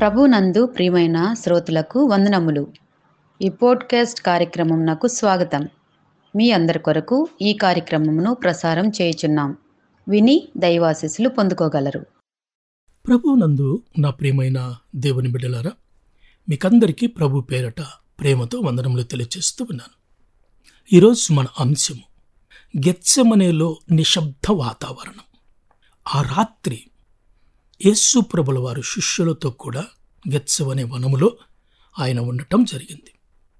ప్రభునందు ప్రియమైన శ్రోతలకు వందనములు ఈ పోడ్కాస్ట్ కార్యక్రమం నాకు స్వాగతం మీ అందరి కొరకు ఈ కార్యక్రమమును ప్రసారం చేయుచున్నాం విని దైవాశీస్సులు పొందుకోగలరు ప్రభునందు నా ప్రియమైన దేవుని బిడ్డలారా మీకందరికీ ప్రభు పేరట ప్రేమతో వందనములు తెలియజేస్తూ ఉన్నాను ఈరోజు మన అంశము గెత్సెమనేలో నిశ్శబ్ద వాతావరణం ఆ రాత్రి యేసు ప్రభుల వారు శిష్యులతో కూడా గెత్సెమనే వనములో ఆయన ఉండటం జరిగింది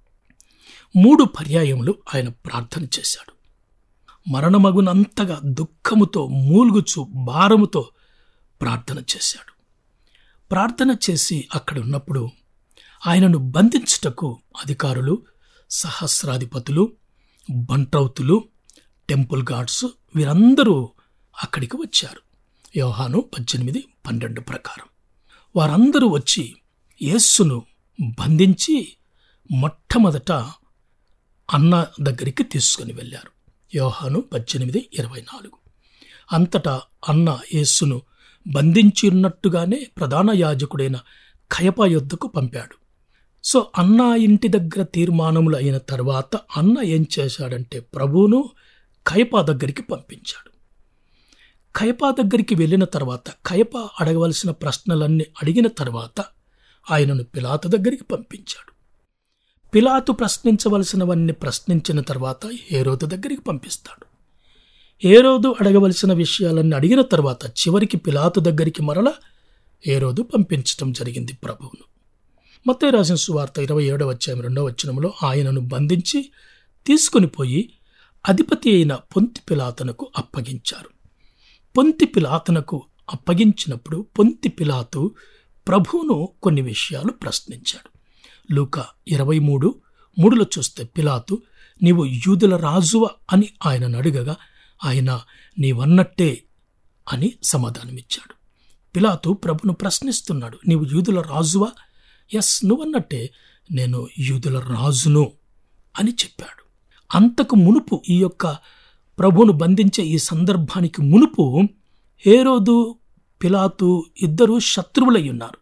మూడు పర్యాయములు ఆయన ప్రార్థన చేశాడు మరణమగునంతగా దుఃఖముతో మూలుగుచు భారముతో ప్రార్థన చేశాడు ప్రార్థన చేసి అక్కడ ఉన్నప్పుడు ఆయనను బంధించుటకు అధికారులు సహస్రాధిపతులు బంట్రౌతులు టెంపుల్ గార్డ్స్ వీరందరూ అక్కడికి వచ్చారు యోహాను పద్దెనిమిది పన్నెండు ప్రకారం వారందరూ వచ్చి యేస్సును బంధించి మొట్టమొదట అన్న దగ్గరికి తీసుకుని వెళ్ళారు యోహాను పద్దెనిమిది ఇరవై నాలుగు అంతటా అన్న యేస్సును బంధించి ఉన్నట్టుగానే ప్రధాన యాజకుడైన కయప యుద్ధకు పంపాడు సో అన్న ఇంటి దగ్గర తీర్మానములు అయిన తర్వాత అన్న ఏం చేశాడంటే ప్రభువును కయప దగ్గరికి పంపించాడు కయప దగ్గరికి వెళ్ళిన తర్వాత కయప అడగవలసిన ప్రశ్నలన్నీ అడిగిన తర్వాత ఆయనను పిలాతు దగ్గరికి పంపించాడు పిలాతు ప్రశ్నించవలసినవన్నీ ప్రశ్నించిన తర్వాత హేరోదు దగ్గరికి పంపిస్తాడు హేరోదు అడగవలసిన విషయాలన్నీ అడిగిన తర్వాత చివరికి పిలాతు దగ్గరికి మరల హేరోదు పంపించటం జరిగింది ప్రభువును మత్తయి రాసిన సువార్త ఇరవై ఏడవ అధ్యాయం రెండవ వచనంలో ఆయనను బంధించి తీసుకుని పోయి అధిపతి అయిన పొంతి పిలాతనకు అప్పగించారు పొంతి పిలాతనకు అప్పగించినప్పుడు పొంతి పిలాతు ప్రభువును కొన్ని విషయాలు ప్రశ్నించాడు లూక ఇరవై మూడు మూడులో చూస్తే పిలాతు నీవు యూదుల రాజువ అని ఆయనను అడగగా ఆయన నీవన్నట్టే అని సమాధానమిచ్చాడు పిలాతు ప్రభును ప్రశ్నిస్తున్నాడు నీవు యూదుల రాజువా ఎస్ నువ్వన్నట్టే నేను యూదుల రాజును అని చెప్పాడు అంతకు మునుపు ఈ యొక్క ప్రభువును బంధించే ఈ సందర్భానికి మునుపు హేరోదు పిలాతు ఇద్దరు శత్రువులై ఉన్నారు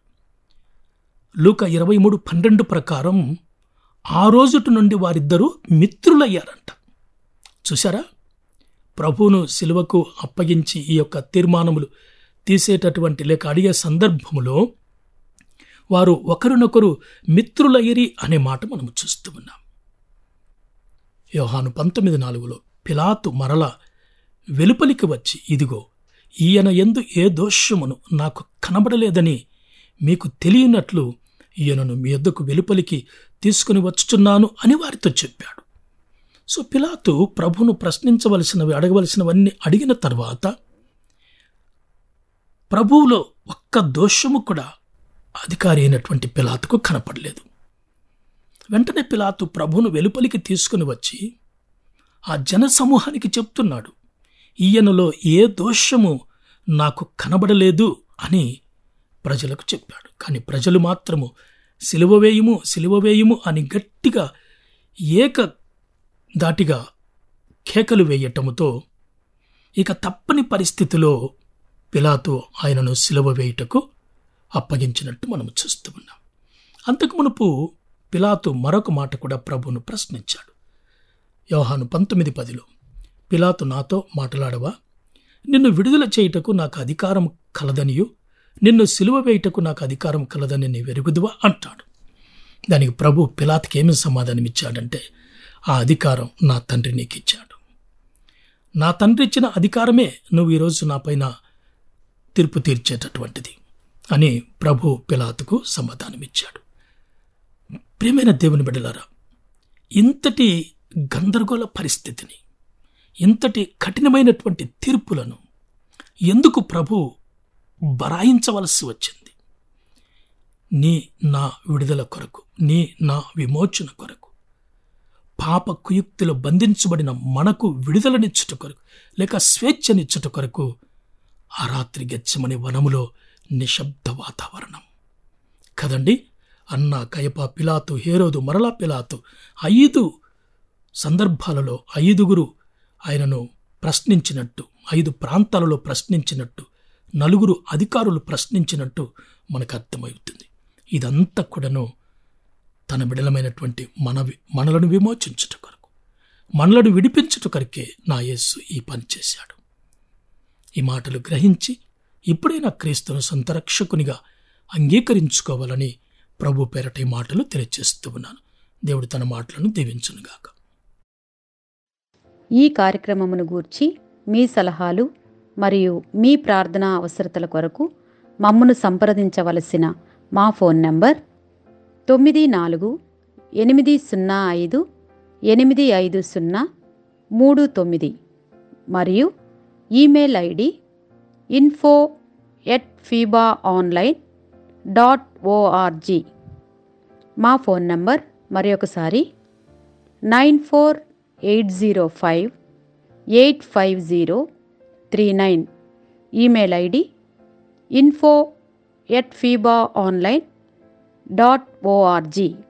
లూక ఇరవై మూడు పన్నెండు ప్రకారం ఆ రోజుటి నుండి వారిద్దరూ మిత్రులయ్యారంట చూసారా ప్రభువును సిలువకు అప్పగించి ఈ యొక్క తీర్మానములు తీసేటటువంటి లేక అడిగే సందర్భములో వారు ఒకరినొకరు మిత్రులయ్యిరి అనే మాట మనము చూస్తూ ఉన్నాం యోహాను పంతొమ్మిది నాలుగులో పిలాతు మరల వెలుపలికి వచ్చి ఇదిగో ఈయన ఎందు ఏ దోషమును నాకు కనబడలేదని మీకు తెలియనట్లు ఈయనను మీ యొద్దకు వెలుపలికి తీసుకుని వచ్చుచున్నాను అని వారితో చెప్పాడు సో పిలాతు ప్రభును ప్రశ్నించవలసినవి అడగవలసినవన్నీ అడిగిన తర్వాత ప్రభువులో ఒక్క దోషము కూడా అధికారి అయినటువంటి పిలాతుకు కనపడలేదు వెంటనే పిలాతు ప్రభును వెలుపలికి తీసుకుని వచ్చి ఆ జనసమూహానికి చెప్తున్నాడు ఈయనలో ఏ దోషము నాకు కనబడలేదు అని ప్రజలకు చెప్పాడు కానీ ప్రజలు మాత్రము సిలువ వేయుము సిలువ వేయుము అని గట్టిగా ఏక దాటిగా కేకలు వేయటముతో ఇక తప్పని పరిస్థితిలో పిలాతు ఆయనను సిలువ వేయుటకు అప్పగించినట్టు మనం చూస్తూ ఉన్నాం అంతకు మునుపు పిలాతు మరొక మాట కూడా ప్రభువును ప్రశ్నించాడు యోహాను పంతొమ్మిది పదిలో పిలాతు నాతో మాట్లాడవా నిన్ను విడుదల చేయుటకు నాకు అధికారం కలదనియు నిన్ను సిలువ వేయుటకు నాకు అధికారం కలదని నీ వెరుగుదువా అంటాడు దానికి ప్రభు పిలాత్కి ఏమి సమాధానం ఇచ్చాడంటే ఆ అధికారం నా తండ్రి నీకు ఇచ్చాడు నా తండ్రి ఇచ్చిన అధికారమే నువ్వు ఈరోజు నాపైన తీర్పు తీర్చేటటువంటిది అని ప్రభు పిలాతుకు సమాధానమిచ్చాడు ప్రియమైన దేవుని బిడ్డలారా ఇంతటి గందరగోళ పరిస్థితిని ఇంతటి కఠినమైనటువంటి తీర్పులను ఎందుకు ప్రభు బరాయించవలసి వచ్చింది నీ నా విడుదల కొరకు నీ నా విమోచన కొరకు పాప కుయుక్తిలో బంధించబడిన మనకు విడుదలనిచ్చుట కొరకు లేక స్వేచ్ఛనిచ్చుట కొరకు ఆ రాత్రి గెచ్చమని వనములో నిశ్శబ్ద వాతావరణం కదండి అన్న కయప పిలాతు హేరోదు మరలా పిలాతు ఐదు సందర్భాలలో ఐదుగురు ఆయనను ప్రశ్నించినట్టు ఐదు ప్రాంతాలలో ప్రశ్నించినట్టు నలుగురు అధికారులు ప్రశ్నించినట్టు మనకు అర్థమవుతుంది ఇదంతా కూడాను తన బిడలమైనటువంటి మన మనలను విమోచించుట కొరకు మనలను విడిపించుట కొరకే నా యేస్సు ఈ పని చేశాడు ఈ మాటలు గ్రహించి ఇప్పుడైనా క్రీస్తును సొంత రక్షకునిగా అంగీకరించుకోవాలని ప్రభు పేరట ఈ మాటలు తెలియజేస్తూ ఉన్నాను దేవుడు తన మాటలను దీవించునుగాక ఈ కార్యక్రమమును గూర్చి మీ సలహాలు మరియు మీ ప్రార్థనా అవసరతల కొరకు మమ్మను సంప్రదించవలసిన మా ఫోన్ నంబర్ తొమ్మిది నాలుగు ఎనిమిది సున్నా ఐదు ఎనిమిది ఐదు సున్నా మూడు తొమ్మిది మరియు email ID info at feba online dot ORG మా ఫోన్ నంబర్ మరి ఒకసారి nine four eight zero five eight five zero three nine email ID info at feba online dot ORG